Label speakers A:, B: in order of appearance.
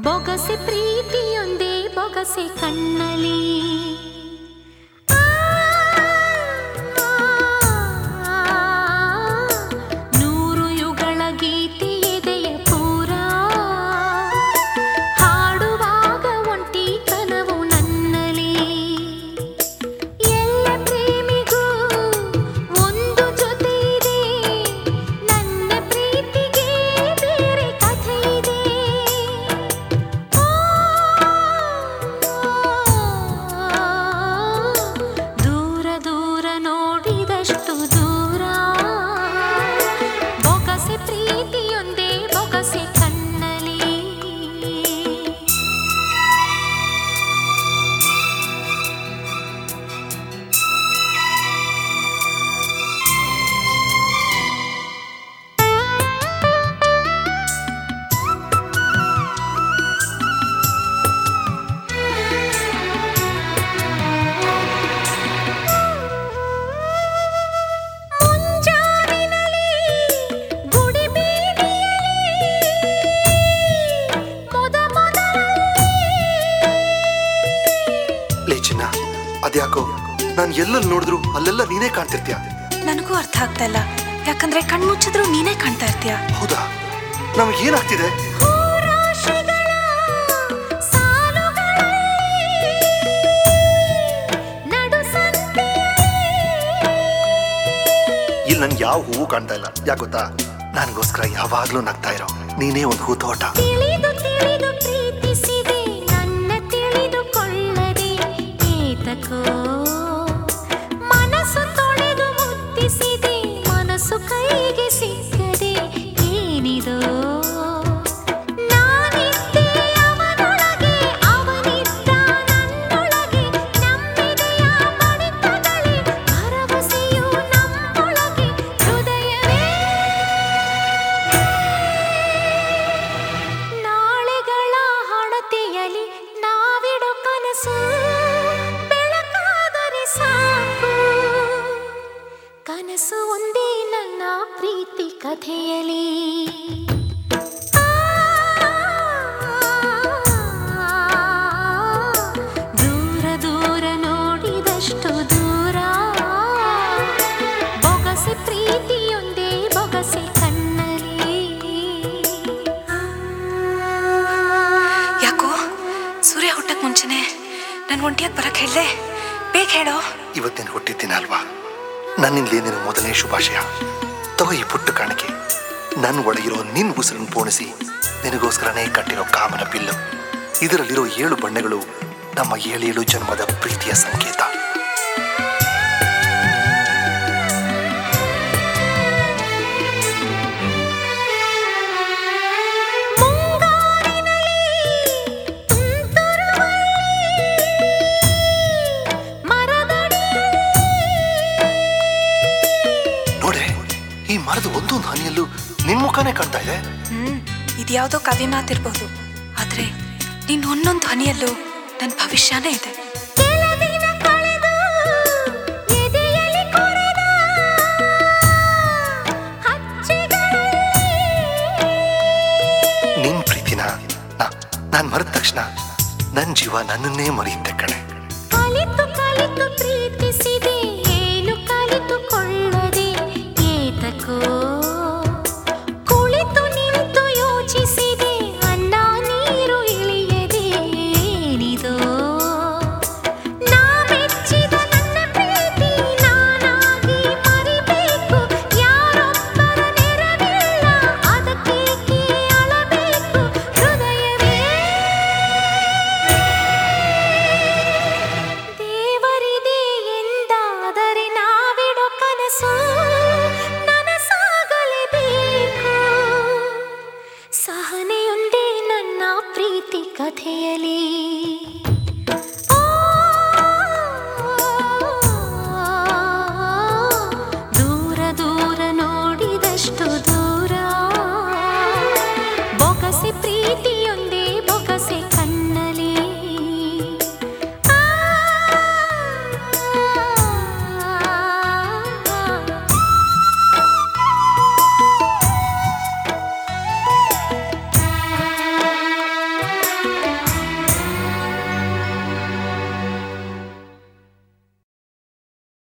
A: ಬೊಗಸೆ ಪ್ರೀತಿಯೊಂದೇ ಬೊಗಸೆ ಕಣ್ಣಲಿ ನೂರು ಯುಗಳ ಗೀತೆ ಎದೆಯ ಪೂರ ಹಾಡುವಾಗ ಒಂಟಿ ಕನವು ನನ್ನಲಿ ಎಲ್ಲ ಪ್ರೇಮಿಗೂ ಒಂದು ಜೊತೆ ಇದೆ ನನ್ನ ಪ್ರೀತಿಗೆ ಬೇರೆ ಕಥೆ ಇದೆ ದೂರ ದೂರ ನೋಡಿದಷ್ಟು ದೂರ ಬೊಗಸೆ ಪ್ರೀತಿಯೊಂದೇ ಬೊಗಸೆ ಕಣ್ಣಲಿ ಮುಂಜಾವಿನಲ್ಲಿ ಗುಡಿ ಬೀದಿಯಲ್ಲಿ ಮೊದ
B: ಲೇ ಚಿನ್ನ ಅದ್ಯಾಕೋ ನಾನು ಎಲ್ಲೆಲ್ಲಿ ನೋಡಿದ್ರು ಅಲ್ಲೆಲ್ಲ ನೀನೇ ಕಾಣ್ತಿರ್ತೀಯ
C: ನನಗೂ ಅರ್ಥ ಆಗ್ತಾ ಇಲ್ಲ ಯಾಕಂದ್ರೆ ಕಣ್ಮುಚ್ಚಿದ್ರು ನೀನೇ ಕಾಣ್ತಾ ಇರ್ತೀಯ
B: ಹೌದಾ ನಮಗೆ ಏನಾಗ್ತಿದೆ
A: ಹೂರಾಶಿಗಳ ಸಾಲುಗಳಲ್ಲಿ ನಡು
B: ಇಲ್ಲಿ ನನ್ಗೆ ಯಾವ ಹೂವು ಕಾಣ್ತಾ ಇಲ್ಲ ಯಾಕೆ ಗೊತ್ತಾ ನನಗೋಸ್ಕರ ಯಾವಾಗ್ಲೂ ನಗ್ತಾ ಇರೋ ನೀನೇ ಒಂದು ಹೂ ತೋಟ
A: ತಿಳಿದು ತಿಳಿದು ಪ್ರೀತಿಸಿದೆ ನನ್ನ ತಿಳಿದುಕೊಳ್ಳದೆ ಏತಕೋ ಮನಸ್ಸು ತೊಳೆದು ಮುತ್ತಿಸಿದೆ ಮನಸ್ಸು ಕೈಗೆ ಸಿಕ್ಕದೆ ಏನಿದೋ ನಾನಿದ್ದೆ ಅವನೊಳಗೆ ಅವನಿದ್ದ ನನ್ನೊಳಗೆ ನಮ್ಮೆದೆಯ ಬಡಿತಗಳೇ ಭರವಸೆಯು ನಮ್ಮೊಳಗೆ ಹೃದಯವೇ ನಾಳೆಗಳ ಹಣತೆಯಲಿ ನಾವಿಡೋ ಕನಸು ಬೆಳಕಾದರೆ ಸಾಕು ಕನಸು ಒಂದೇ ನನ್ನ ಪ್ರೀತಿ ಕಥೆಯಲಿ ದೂರ ದೂರ ನೋಡಿದಷ್ಟು ದೂರ ಬೊಗಸೆ ಪ್ರೀತಿಯೊಂದೇ ಬೊಗಸೆ ಕಣ್ಣಲಿ
C: ಯಾಕೋ ಸೂರ್ಯ ಹುಟ್ಟಕ್ ಮುಂಚೆನೆ ನನ್ ಒಂಟಿಯಾಗಿ ಬರಕ್ ಹೇಳ್ದೆ ಬೇಗ ಹೇಳೋ
B: ಇವತ್ತಿನ ಹುಟ್ಟಿದ್ದೀನ ಅಲ್ವಾ ನನ್ನಿಂದಲೇ ನಿನ್ನ ಮೊದಲನೇ ಶುಭಾಶಯ ತಗೋ ಈ ಪುಟ್ಟ ಕಾಣಿಕೆ ನನ್ನ ಒಳಗಿರೋ ನಿನ್ ಉಸಿರನ್ನು ಪೋಣಿಸಿ ನಿನಗೋಸ್ಕರನೇ ಕಟ್ಟಿರೋ ಕಾಮನ ಬಿಲ್ಲು ಇದರಲ್ಲಿರೋ ಏಳು ಬಣ್ಣಗಳು ನಮ್ಮ ಏಳೇಳು ಜನ್ಮದ ಪ್ರೀತಿಯ ಸಂಕೇತ ನೋಡೆ ಈ ಮರದ ಒಂದೊಂದು ಹನಿಯಲ್ಲೂ ನಿನ್ ಮುಖನೇ ಕಾಣ್ತಾ ಇದೆ
C: ಹ್ಮ್ ಇದ್ಯಾವುದೋ ಕವಿ ಮಾತಿರ್ಬೋದು ಆದ್ರೆ ನಿನ್ ಒಂದೊಂದು ಧ್ವನಿಯಲ್ಲೂ ನನ್ನ ಭವಿಷ್ಯನೇ ಇದೆ
A: ಕೆಲದಿನ ಕಳೆದು ಎದೆಯಲ್ಲಿ ಕೊರೆದ ಹಚ್ಚೆಗಳಲ್ಲಿ
B: ನಿನ್ ಪ್ರೀತಿನ ನಾನು ಮರೆದ ತಕ್ಷಣ ನನ್ನ ಜೀವ ನನ್ನನ್ನೇ ಮರೆಯುತ್ತೆ ಕಣೆ
A: ಕಲಿತು ಕಲಿತು ಪ್ರೀತಿಸಿದೆ ಏನು ಕಲಿತುಕೊಳ್ಳದೆ ಏತಕೋ ಕುಳಿತು ನಿಂತು ಯೋಚಿಸಿದೆ ಅನ್ನ ನೀರು ಇಳಿಯದೆ ಏನಿದೋ ನಾ ಮೆಚ್ಚಿದ ನನ್ನ ಪ್ರೀತಿ ನಾನಾಗಿ ಮರಿಬೇಕು ಯಾರೊಬ್ಬರ ನೆರವಿಲ್ಲ ಅದಕ್ಕೇಕೆ ಅಳಬೇಕು ಹೃದಯವೇ ದೇವರಿದೆ ಎಂದಾದರೆ ನಾವಿಡೋ ಕನಸು ನನಸಾಗಲೇಬೇಕು ಸಹನೆಯೊಂದೇ ನನ್ನ ಪ್ರೀತಿ ಕಥೆಯಲಿ